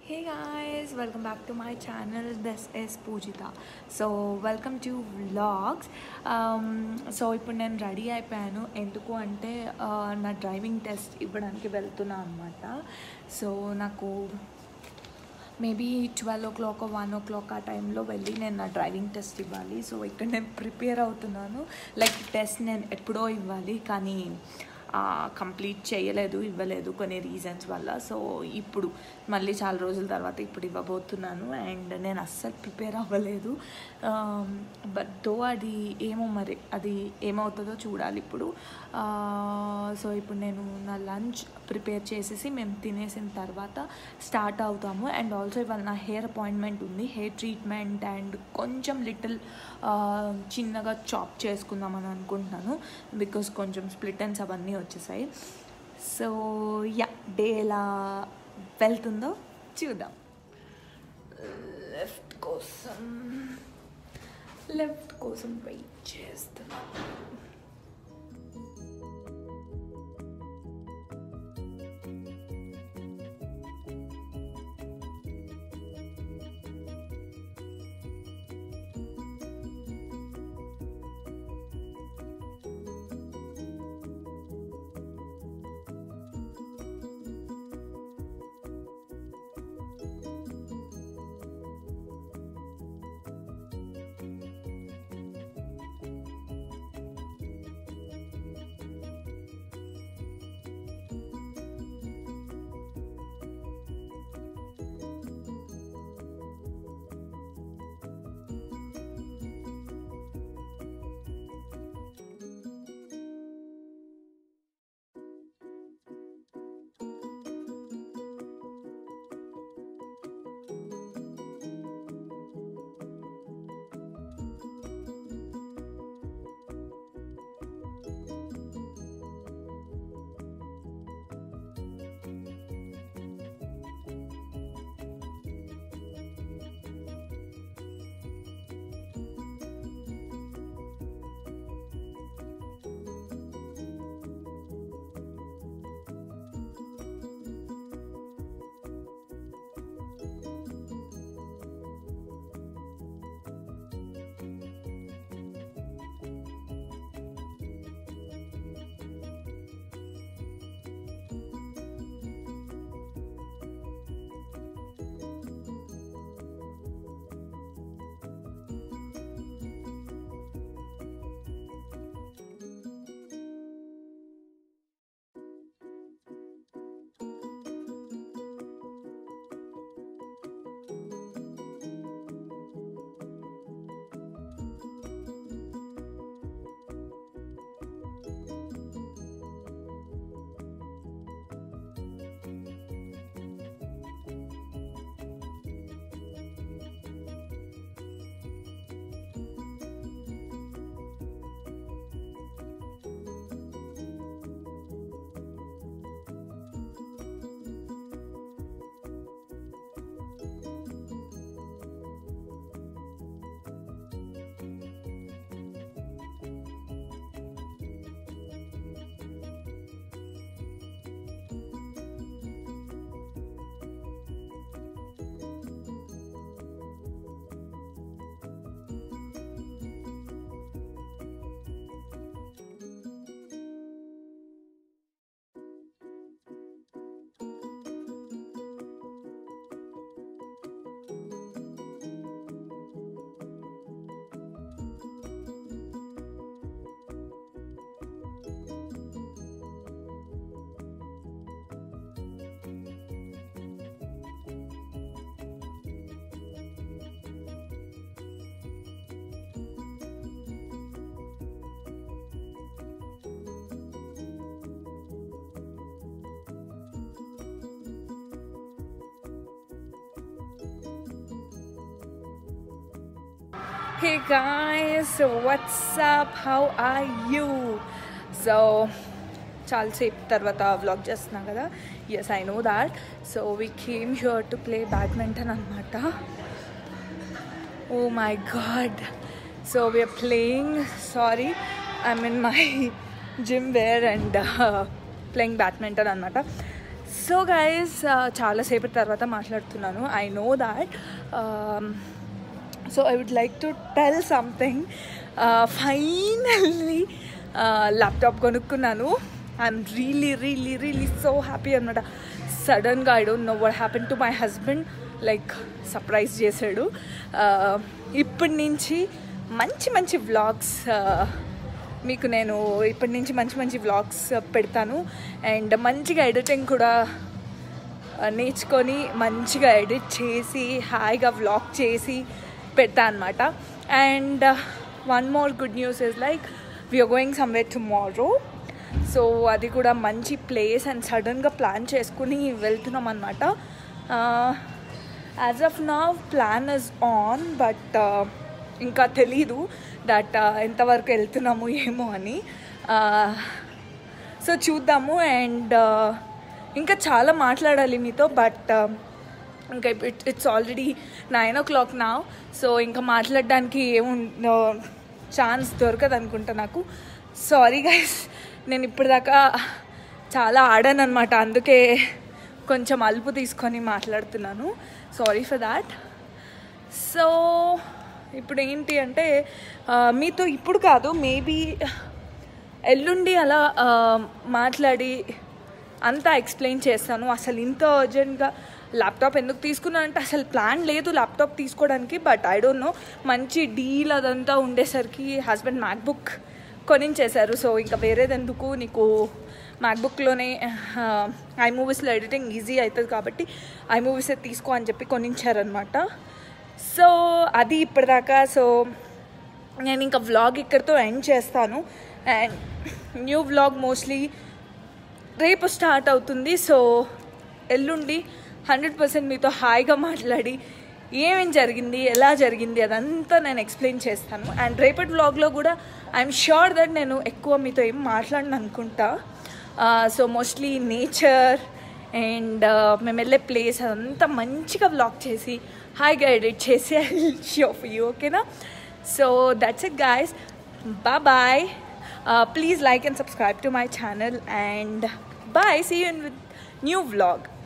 Hey guys, welcome back to my channel. This is Pujita. So, welcome to vlogs. Um, so ఇప్పుడు నేను ready అయిపోయాను ఎందుకు అంటే ఆ, నా డ్రైవింగ్ టెస్ట్ ఇవ్వడానికి వెళ్తున్నా అనమాట సో నాకు maybe twelve o'clock one o'clock ఆ టైంలో వెళ్ళి నేను నా డ్రైవింగ్ టెస్ట్ ఇవ్వాలి సో ఇక్కడ నేను ప్రిపేర్ అవుతున్నాను లైక్ టెస్ట్ నేను ఎప్పుడో ఇవ్వాలి కానీ కంప్లీట్ చేయలేదు ఇవ్వలేదు కొన్ని రీజన్స్ వల్ల సో ఇప్పుడు మళ్ళీ చాలా రోజుల తర్వాత ఇప్పుడు ఇవ్వబోతున్నాను అండ్ నేను అస్సలు ప్రిపేర్ అవ్వలేదు బట్ దో అది ఏమో మరి అది ఏమవుతుందో చూడాలి ఇప్పుడు సో ఇప్పుడు నేను నా లంచ్ ప్రిపేర్ చేసేసి మేము తినేసిన తర్వాత స్టార్ట్ అవుతాము అండ్ ఆల్సో ఇవాళ నా హెయిర్ అపాయింట్మెంట్ ఉంది హెయిర్ ట్రీట్మెంట్ అండ్ కొంచెం లిటిల్ చిన్నగా చాప్ చేసుకుందామని అనుకుంటున్నాను బికాస్ కొంచెం స్ప్లిట్ అండ్స్ అవన్నీ వచ్చేసాయి సో యా డే ఎలా వెళ్తుందో చూద్దాం లెఫ్ట్ కోసం లెఫ్ట్ కోసం వెయిట్ చేస్తున్నాను Hey guys, so what's up? How are you? So, చాలాసేపు తర్వాత వ్లాగ్ చేస్తున్నా కదా yes I know that so we came here to play badminton అనమాట oh my god so we're playing sorry I mean my gym wear and playing badminton అనమాట so guys చాలాసేపటి తర్వాత మాట్లాడుతున్నాను I know that so I would like to tell something finally laptop కొనుక్కున్నాను I'm really really really so happy అనమాట సడన్గా I don't know what happen to my husband like surprise చేశాడు Uh, ఇప్పటి నుంచి మంచి మంచి వ్లాగ్స్ మీకు నేను ఇప్పటి నుంచి మంచి మంచి వ్లాగ్స్ పెడతాను అండ్ మంచిగా ఎడిటింగ్ కూడా ఆ, నేర్చుకొని మంచిగా ఎడిట్ చేసి హాయిగా వ్లాగ్ చేసి పెడతా అనమాట and one more good news is like we're going somewhere tomorrow so అది కూడా మంచి ప్లేస్ అండ్ సడన్గా ప్లాన్ చేసుకుని వెళ్తున్నాం అనమాట యాజ్ ఆఫ్ నా ప్లాన్ ఇస్ ఆన్ బట్ ఇంకా తెలీదు దట్ ఎంతవరకు వెళ్తున్నాము ఏమో అని సో చూద్దాము అండ్ ఇంకా చాలా మాట్లాడాలి మీతో బట్ ఇంకా it it's already nine o'clock నా సో ఇంకా మాట్లాడడానికి ఏము ఛాన్స్ దొరకదు అనుకుంటా నాకు సారీ గైస్ నేను ఇప్పటిదాకా చాలా ఆడాను అనమాట అందుకే కొంచెం అలుపు తీసుకొని మాట్లాడుతున్నాను సారీ ఫర్ దాట్ సో ఇప్పుడు ఏంటి అంటే ఆ, మీతో ఇప్పుడు కాదు మేబీ ఎల్లుండి అలా ఆ, మాట్లాడి అంతా ఎక్స్ప్లెయిన్ చేస్తాను అసలు ఇంత అర్జెంట్గా ల్యాప్టాప్ ఎందుకు తీసుకున్నానంటే అసలు ప్లాన్ లేదు ల్యాప్టాప్ తీసుకోవడానికి బట్ ఐ డోంట్ నో మంచి డీల్ అదంతా ఉండేసరికి హస్బెండ్ మ్యాక్బుక్ కొనించేశారు సో ఇంకా వేరేది ఎందుకు నీకు మ్యాక్బుక్లోనే ఐ మూవీస్లో ఎడిటింగ్ ఈజీ అవుతుంది కాబట్టి ఐ మూవీసే తీసుకో అని చెప్పి కొనించారనమాట సో అది ఇప్పటిదాకా సో నేను ఇంకా వ్లాగ్ ఇక్కడితో ఎండ్ చేస్తాను అండ్ న్యూ వ్లాగ్ మోస్ట్లీ రేపు స్టార్ట్ అవుతుంది సో ఎల్లుండి హండ్రెడ్ పర్సెంట్ మీతో హాయిగా మాట్లాడి ఏమేం జరిగింది ఎలా జరిగింది అదంతా నేను ఎక్స్ప్లెయిన్ చేస్తాను అండ్ రేపటి వ్లాగ్లో కూడా ఐఎమ్ షూర్ దట్ నేను ఎక్కువ మీతో ఏం మాట్లాడను అనుకుంటా సో మోస్ట్లీ నేచర్ అండ్ మేము వెళ్ళే ప్లేస్ అదంతా మంచిగా వ్లాగ్ చేసి హాయిగా ఎడిట్ చేసి ఐ షో ఫర్ యూ ఓకేనా so that's it guys bye please like and subscribe to my channel and bye see you in with new vlog